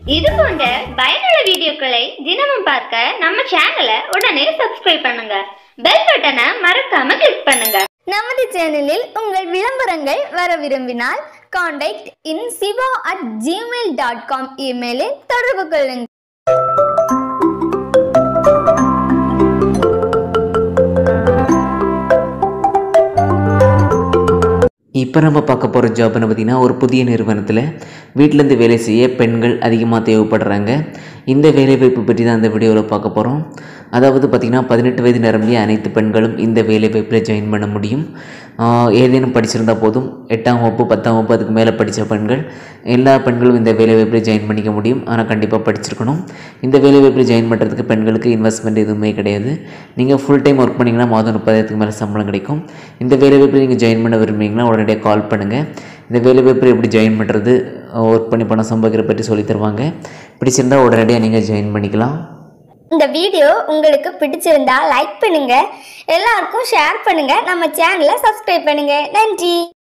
இது போன்ற பயனுள்ள வீடியோக்களை தினமும் பார்க்க நம்ம சேனலை உடனே சப்ஸ்கிரைப் பண்ணுங்க பெல் பட்டனை மறக்காம கிளிக் பண்ணுங்க நமது சேனலில் உங்கள் விளம்பரங்கள் வர விரும்பினால் contact in Siva at Gmail dot com இமெயிலில் தொடர்பு கொள்ளுங்கள் இப்போ நம்ம பார்க்க போகிற ஜாப்னு பார்த்திங்கன்னா ஒரு புதிய நிறுவனத்தில் வீட்டிலேருந்து வேலை செய்ய பெண்கள் அதிகமாக தேவைப்படுறாங்க இந்த வேலைவாய்ப்பு பற்றி தான் இந்த வீடியோவில் பார்க்க போகிறோம் அதாவது பார்த்திங்கன்னா பதினெட்டு வயது நிரம்பிய அனைத்து பெண்களும் இந்த வேலைவாய்ப்பில் ஜாயின் பண்ண முடியும் ஆஹ் ஏதேனும் படிச்சிருந்தா போதும் எட்டாம் வகுப்பு பத்தாம் வகுப்பு அதுக்கு மேலே படித்த பெண்கள் எல்லா பெண்களும் இந்த வேலைவாய்ப்பில் ஜாயின் பண்ணிக்க முடியும் ஆனால் கண்டிப்பாக படிச்சிருக்கணும் இந்த வேலைவாய்ப்பில் ஜாயின் பண்ணுறதுக்கு பெண்களுக்கு இன்வெஸ்ட்மெண்ட் எதுவுமே கிடையாது நீங்கள் ஃபுல் டைம் ஒர்க் பண்ணிங்கன்னா மாதம் முப்பதாயிரத்துக்கு மேலே சம்பளம் கிடைக்கும் இந்த வேலைவாய்ப்பில் நீங்கள் ஜாயின் பண்ண விரும்புறீங்கன்னா உடனடியாக கால் பண்ணுங்கள் இந்த வேலைவாய்ப்பில் எப்படி ஜாயின் பண்ணுறது ஒர்க் பண்ணி பணம் சம்பாதிக்கிற பற்றி சொல்லித் தருவாங்க பிடிச்சிருந்தா உடனடியாக நீங்கள் ஜாயின் பண்ணிக்கலாம் இந்த வீடியோ உங்களுக்கு பிடிச்சிருந்தா லைக் பண்ணுங்க எல்லாருக்கும் ஷேர் பண்ணுங்க நம்ம சேனலை சப்ஸ்கிரைப் பண்ணுங்க நன்றி